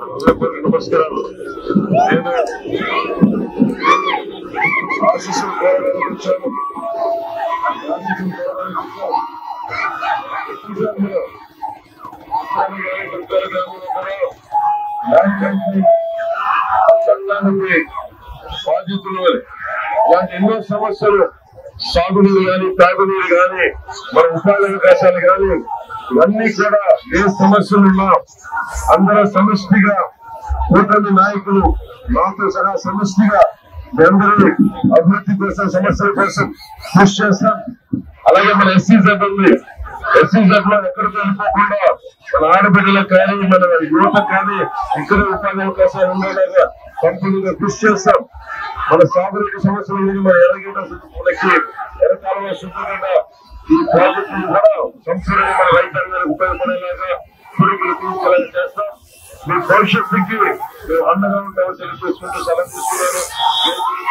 హృదయపూర్వక నమస్కారాలు నేను ఆశీస్సులు కోరడానికి వచ్చాను ఆశీస్సులు కోరడానికి వచ్చాను స్వామి గారి దుర్గాల గ్రామంలో కూడా ల్యాండ్ టైటిలింగ్ చట్టానికి బాధితులు ఇలాంటి ఎన్నో సమస్యలు సాగునీరు గాని తాగునీరు గాని మన ఉపాధి అవకాశాలు గాని ఇవన్నీ కూడా ఏ సమస్యలు ఉన్నా అందరూ సమిష్టిగా కూటమి నాయకులు నాతో సహా సమిష్టిగా మీ అందరూ అభివృద్ధి కోసం సమస్యల కోసం కృషి చేస్తాం అలాగే మన ఎస్సీ జెడ్ ఉంది ఎస్సీ జెడ్ లో ఎక్కడికి వెళ్ళిపోకుండా మన ఆడబిడ్డలకు కానీ మన యువతకు కానీ ఇక్కడ ఉపాధి అవకాశాలు ఉండేలాగా కంపెనీగా కృషి చేస్తాం మన సాగునీటి సమస్యలు ఉంది మన ఎర్రగడ్డ మనకి ఎర్రకాలువ శుభ్రంగా ఈ ప్రాజెక్టులు కూడా సంపూర్ణంగా మన రైతాంగానికి ఉపయోగపడేలాగా పురుగులు తీసుకెళ్ళాలి చేస్తాం మీ భవిష్యత్తుకి మేము అండగా ఉంటామని తెలియజేసుకుంటూ సెలవు తీసుకున్నాను